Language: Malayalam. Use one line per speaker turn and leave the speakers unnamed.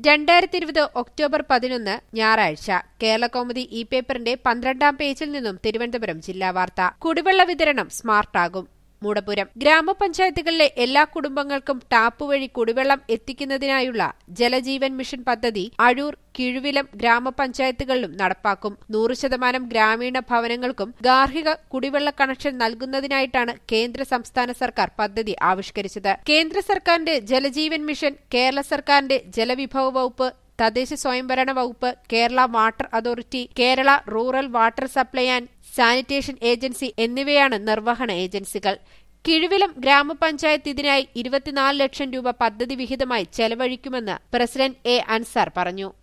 രണ്ടായിരത്തി ഇരുപത് ഒക്ടോബർ പതിനൊന്ന് ഞായറാഴ്ച കേരളകൗമുദി ഇ പേപ്പറിന്റെ പന്ത്രണ്ടാം പേജിൽ നിന്നും തിരുവനന്തപുരം ജില്ലാ വാർത്ത കുടിവെള്ള വിതരണം സ്മാർട്ടാകും മൂടപുരം ഗ്രാമപഞ്ചായത്തുകളിലെ എല്ലാ കുടുംബങ്ങൾക്കും ടാപ്പ് വഴി കുടിവെള്ളം എത്തിക്കുന്നതിനായുള്ള ജലജീവൻ മിഷൻ പദ്ധതി അഴൂർ കിഴുവിലം ഗ്രാമപഞ്ചായത്തുകളിലും നടപ്പാക്കും നൂറ് ശതമാനം ഗ്രാമീണ ഭവനങ്ങൾക്കും ഗാർഹിക കുടിവെള്ള കണക്ഷൻ നൽകുന്നതിനായിട്ടാണ് കേന്ദ്ര സംസ്ഥാന സർക്കാർ പദ്ധതി ആവിഷ്കരിച്ചത് കേന്ദ്ര സർക്കാരിന്റെ ജലജീവൻ മിഷൻ കേരള സർക്കാരിന്റെ ജലവിഭവ വകുപ്പ് തദ്ദേശ സ്വയംഭരണ വകുപ്പ് Kerala water authority Kerala rural water supply and sanitation agency എന്നിവയാണ് നിർവഹണ ഏജൻസികൾ കിഴുവിലം ഗ്രാമപഞ്ചായത്ത് ഇതിനായി ഇരുപത്തിനാല് ലക്ഷം രൂപ പദ്ധതി വിഹിതമായി ചെലവഴിക്കുമെന്ന് പ്രസിഡന്റ് എ അൻസാർ പറഞ്ഞു